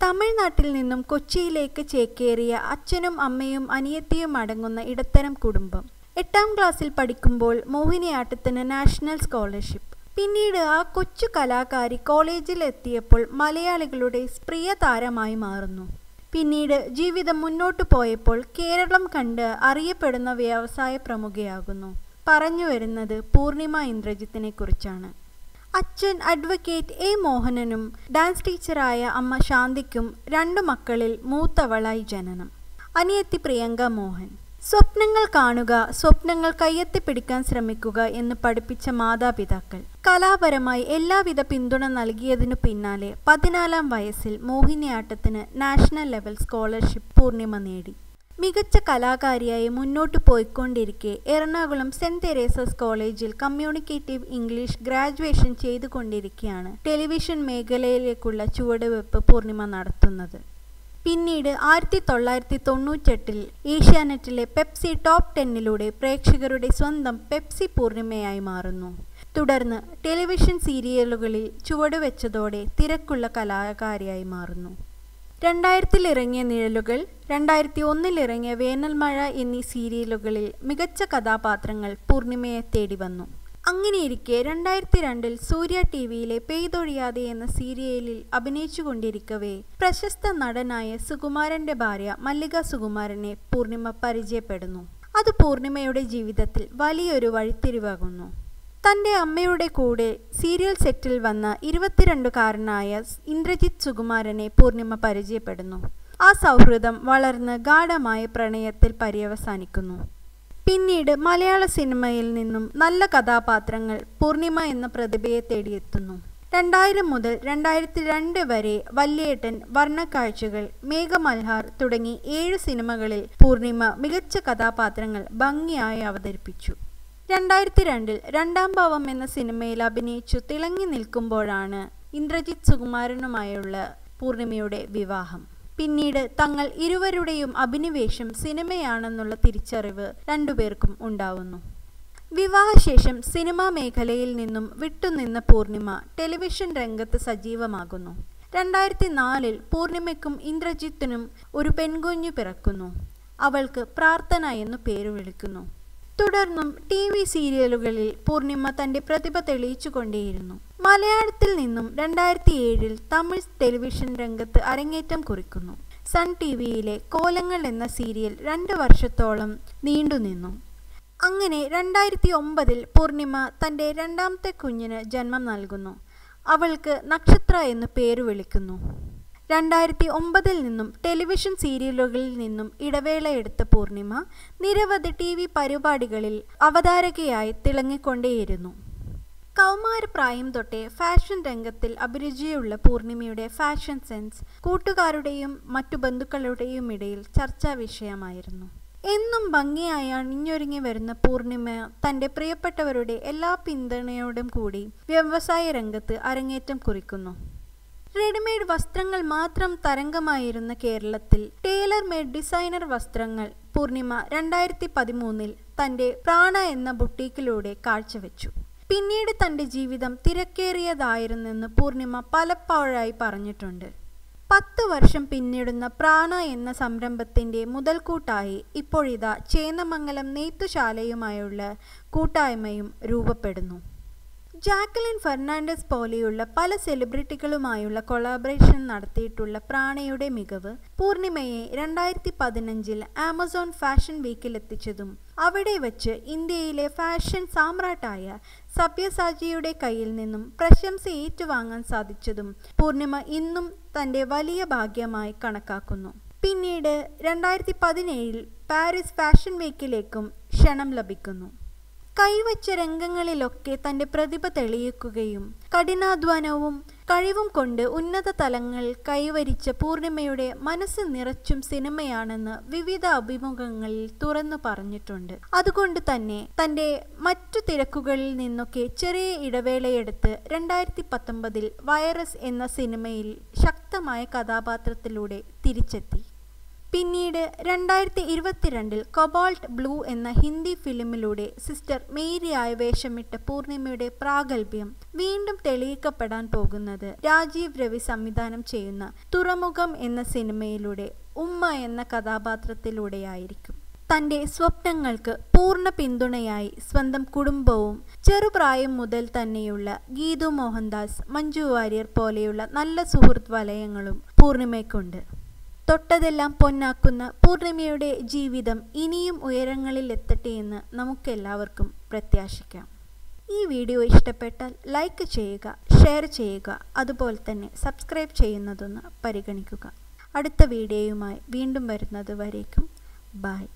തമിഴ്നാട്ടിൽ നിന്നും കൊച്ചിയിലേക്ക് ചേക്കേറിയ അച്ഛനും അമ്മയും അനിയത്തിയും അടങ്ങുന്ന ഇടത്തരം കുടുംബം എട്ടാം ക്ലാസ്സിൽ പഠിക്കുമ്പോൾ മോഹിനിയാട്ടത്തിന് നാഷണൽ സ്കോളർഷിപ്പ് പിന്നീട് ആ കൊച്ചു കലാകാരി കോളേജിൽ എത്തിയപ്പോൾ മലയാളികളുടെ പ്രിയ താരമായി മാറുന്നു പിന്നീട് ജീവിതം മുന്നോട്ടു പോയപ്പോൾ കേരളം കണ്ട് അറിയപ്പെടുന്ന വ്യവസായ പ്രമുഖയാകുന്നു പറഞ്ഞു വരുന്നത് പൂർണിമ ഇന്ദ്രജിത്തിനെ കുറിച്ചാണ് അച്ഛൻ അഡ്വക്കേറ്റ് എ മോഹനനും ഡാൻസ് ടീച്ചറായ അമ്മ ശാന്തിക്കും രണ്ടു മക്കളിൽ മൂത്തവളായി ജനനം അനിയത്തി പ്രിയങ്ക മോഹൻ സ്വപ്നങ്ങൾ കാണുക സ്വപ്നങ്ങൾ കയ്യെത്തിപ്പിടിക്കാൻ ശ്രമിക്കുക എന്ന് പഠിപ്പിച്ച മാതാപിതാക്കൾ കലാപരമായി എല്ലാവിധ പിന്തുണ നൽകിയതിനു പിന്നാലെ പതിനാലാം വയസ്സിൽ മോഹിനിയാട്ടത്തിന് നാഷണൽ ലെവൽ സ്കോളർഷിപ്പ് പൂർണിമ നേടി മികച്ച കലാകാരിയായി മുന്നോട്ടു പോയിക്കൊണ്ടിരിക്കെ എറണാകുളം സെന്റ് തെരേസസ് കോളേജിൽ കമ്മ്യൂണിക്കേറ്റീവ് ഇംഗ്ലീഷ് ഗ്രാജുവേഷൻ ചെയ്തുകൊണ്ടിരിക്കെയാണ് ടെലിവിഷൻ മേഖലയിലേക്കുള്ള ചുവടുവെപ്പ് പൂർണിമ നടത്തുന്നത് പിന്നീട് ആയിരത്തി തൊള്ളായിരത്തി തൊണ്ണൂറ്റെട്ടിൽ ഏഷ്യാനെറ്റിലെ പെപ്സി ടോപ്പ് ടെന്നിലൂടെ പ്രേക്ഷകരുടെ സ്വന്തം പെപ്സി പൂർണിമയായി മാറുന്നു തുടർന്ന് ടെലിവിഷൻ സീരിയലുകളിൽ ചുവടുവെച്ചതോടെ തിരക്കുള്ള കലാകാരിയായി മാറുന്നു രണ്ടായിരത്തിൽ ഇറങ്ങിയ നിഴലുകൾ രണ്ടായിരത്തി ഒന്നിൽ ഇറങ്ങിയ വേനൽമഴ എന്നീ സീരിയലുകളിൽ മികച്ച കഥാപാത്രങ്ങൾ പൂർണിമയെ തേടി വന്നു അങ്ങനെയിരിക്കെ രണ്ടായിരത്തി രണ്ടിൽ സൂര്യ ടി വിയിലെ പെയ്തൊഴിയാതെ എന്ന സീരിയലിൽ അഭിനയിച്ചുകൊണ്ടിരിക്കവേ പ്രശസ്ത നടനായ സുകുമാരന്റെ ഭാര്യ മല്ലിക സുകുമാരനെ പൂർണിമ പരിചയപ്പെടുന്നു അത് പൂർണിമയുടെ ജീവിതത്തിൽ വലിയൊരു വഴിത്തിരിവാകുന്നു തൻ്റെ അമ്മയുടെ കൂടെ സീരിയൽ സെറ്റിൽ വന്ന ഇരുപത്തിരണ്ടുകാരനായ ഇന്ദ്രജിത്ത് സുകുമാരനെ പൂർണിമ പരിചയപ്പെടുന്നു ആ സൗഹൃദം വളർന്ന് ഗാഠമായ പ്രണയത്തിൽ പര്യവസാനിക്കുന്നു പിന്നീട് മലയാള സിനിമയിൽ നിന്നും നല്ല കഥാപാത്രങ്ങൾ പൂർണിമ എന്ന പ്രതിഭയെ തേടിയെത്തുന്നു രണ്ടായിരം മുതൽ രണ്ടായിരത്തി രണ്ട് വരെ വല്യേട്ടൻ വർണ്ണക്കാഴ്ചകൾ മേഘമൽഹാർ തുടങ്ങി ഏഴ് സിനിമകളിൽ പൂർണിമ മികച്ച കഥാപാത്രങ്ങൾ ഭംഗിയായി അവതരിപ്പിച്ചു രണ്ടായിരത്തി രണ്ടിൽ രണ്ടാം ഭാവം എന്ന സിനിമയിൽ അഭിനയിച്ചു തിളങ്ങി നിൽക്കുമ്പോഴാണ് ഇന്ദ്രജിത്ത് സുകുമാരനുമായുള്ള പൂർണിമയുടെ വിവാഹം പിന്നീട് തങ്ങൾ ഇരുവരുടെയും അഭിനിവേശം സിനിമയാണെന്നുള്ള തിരിച്ചറിവ് രണ്ടുപേർക്കും ഉണ്ടാവുന്നു വിവാഹശേഷം സിനിമാ മേഖലയിൽ നിന്നും വിട്ടുനിന്ന പൂർണിമ ടെലിവിഷൻ രംഗത്ത് സജീവമാകുന്നു രണ്ടായിരത്തി നാലിൽ പൂർണിമയ്ക്കും ഇന്ദ്രജിത്തിനും ഒരു പെൺകുഞ്ഞു പിറക്കുന്നു അവൾക്ക് പ്രാർത്ഥന എന്നു പേരു വിളിക്കുന്നു തുടർന്നും ടി വി സീരിയലുകളിൽ പൂർണിമ തന്റെ പ്രതിഭ തെളിയിച്ചുകൊണ്ടേയിരുന്നു മലയാളത്തിൽ നിന്നും രണ്ടായിരത്തി ഏഴിൽ തമിഴ് ടെലിവിഷൻ രംഗത്ത് അരങ്ങേറ്റം കുറിക്കുന്നു സൺ ടി വിയിലെ കോലങ്ങൾ എന്ന സീരിയൽ രണ്ട് വർഷത്തോളം നീണ്ടുനിന്നു അങ്ങനെ രണ്ടായിരത്തി ഒമ്പതിൽ പൂർണിമ തൻ്റെ രണ്ടാമത്തെ കുഞ്ഞിന് ജന്മം നൽകുന്നു അവൾക്ക് നക്ഷത്ര എന്ന് പേര് വിളിക്കുന്നു രണ്ടായിരത്തി ഒമ്പതിൽ നിന്നും ടെലിവിഷൻ സീരിയലുകളിൽ നിന്നും ഇടവേളയെടുത്ത പൂർണിമ നിരവധി ടി വി പരിപാടികളിൽ അവതാരകയായി തിളങ്ങിക്കൊണ്ടേയിരുന്നു കൗമാരപ്രായം തൊട്ടേ ഫാഷൻ രംഗത്തിൽ അഭിരുചിയുള്ള പൂർണിമയുടെ ഫാഷൻ സെൻസ് കൂട്ടുകാരുടെയും മറ്റു ബന്ധുക്കളുടെയും ഇടയിൽ ചർച്ചാ വിഷയമായിരുന്നു എന്നും ഭംഗിയായി അണിഞ്ഞൊരുങ്ങി വരുന്ന പൂർണിമ തൻ്റെ പ്രിയപ്പെട്ടവരുടെ എല്ലാ പിന്തുണയോടും കൂടി വ്യവസായ രംഗത്ത് അരങ്ങേറ്റം കുറിക്കുന്നു റെഡിമെയ്ഡ് വസ്ത്രങ്ങൾ മാത്രം തരംഗമായിരുന്ന കേരളത്തിൽ ടേലർ മെയ്ഡ് ഡിസൈനർ വസ്ത്രങ്ങൾ പൂർണിമ രണ്ടായിരത്തി പതിമൂന്നിൽ തൻ്റെ പ്രാണ എന്ന ബുട്ടീക്കിലൂടെ കാഴ്ചവെച്ചു പിന്നീട് തൻ്റെ ജീവിതം തിരക്കേറിയതായിരുന്നെന്ന് പൂർണിമ പലപ്പോഴായി പറഞ്ഞിട്ടുണ്ട് പത്ത് വർഷം പിന്നിടുന്ന പ്രാണ എന്ന സംരംഭത്തിൻ്റെ മുതൽക്കൂട്ടായി ഇപ്പോഴിതാ ചേന്നമംഗലം നെയ്ത്തുശാലയുമായുള്ള കൂട്ടായ്മയും രൂപപ്പെടുന്നു ജാക്കലിൻ ഫെർണാണ്ടസ് പോലെയുള്ള പല സെലിബ്രിറ്റികളുമായുള്ള കൊളാബറേഷൻ നടത്തിയിട്ടുള്ള പ്രാണയുടെ മികവ് പൂർണിമയെ രണ്ടായിരത്തി പതിനഞ്ചിൽ ആമസോൺ ഫാഷൻ വീക്കിലെത്തിച്ചതും അവിടെ വച്ച് ഇന്ത്യയിലെ ഫാഷൻ സാമ്രാട്ടായ സബ്യസാജിയുടെ കയ്യിൽ നിന്നും പ്രശംസ ഏറ്റുവാങ്ങാൻ സാധിച്ചതും പൂർണിമ ഇന്നും തൻ്റെ വലിയ ഭാഗ്യമായി കണക്കാക്കുന്നു പിന്നീട് രണ്ടായിരത്തി പതിനേഴിൽ പാരീസ് ഫാഷൻ വീക്കിലേക്കും ക്ഷണം ലഭിക്കുന്നു കൈവച്ച രംഗങ്ങളിലൊക്കെ തൻ്റെ പ്രതിഭ തെളിയിക്കുകയും കഠിനാധ്വാനവും കഴിവും കൊണ്ട് ഉന്നത തലങ്ങൾ കൈവരിച്ച പൂർണിമയുടെ മനസ്സ് നിറച്ചും സിനിമയാണെന്ന് വിവിധ അഭിമുഖങ്ങളിൽ തുറന്നു പറഞ്ഞിട്ടുണ്ട് അതുകൊണ്ട് തന്നെ തൻ്റെ മറ്റു തിരക്കുകളിൽ നിന്നൊക്കെ ചെറിയ ഇടവേളയെടുത്ത് രണ്ടായിരത്തി പത്തൊമ്പതിൽ വൈറസ് എന്ന സിനിമയിൽ ശക്തമായ കഥാപാത്രത്തിലൂടെ തിരിച്ചെത്തി പിന്നീട് രണ്ടായിരത്തി ഇരുപത്തിരണ്ടിൽ കൊബാൾട്ട് ബ്ലൂ എന്ന ഹിന്ദി ഫിലിമിലൂടെ സിസ്റ്റർ മേരിയായ വേഷമിട്ട പൂർണിമയുടെ പ്രാഗൽഭ്യം വീണ്ടും തെളിയിക്കപ്പെടാൻ പോകുന്നത് രാജീവ് രവി സംവിധാനം ചെയ്യുന്ന തുറമുഖം എന്ന സിനിമയിലൂടെ ഉമ്മ എന്ന കഥാപാത്രത്തിലൂടെയായിരിക്കും തൻ്റെ സ്വപ്നങ്ങൾക്ക് പൂർണ്ണ പിന്തുണയായി സ്വന്തം കുടുംബവും ചെറുപ്രായം മുതൽ തന്നെയുള്ള ഗീതു മോഹൻദാസ് മഞ്ജു വാര്യർ പോലെയുള്ള നല്ല സുഹൃത്ത് വലയങ്ങളും പൂർണിമയ്ക്കുണ്ട് തൊട്ടതെല്ലാം പൊന്നാക്കുന്ന പൂർണിമയുടെ ജീവിതം ഇനിയും ഉയരങ്ങളിൽ എത്തട്ടെ എന്ന് നമുക്കെല്ലാവർക്കും പ്രത്യാശിക്കാം ഈ വീഡിയോ ഇഷ്ടപ്പെട്ടാൽ ലൈക്ക് ചെയ്യുക ഷെയർ ചെയ്യുക അതുപോലെ തന്നെ സബ്സ്ക്രൈബ് ചെയ്യുന്നതൊന്ന് പരിഗണിക്കുക അടുത്ത വീഡിയോയുമായി വീണ്ടും വരുന്നത് വരേക്കും ബൈ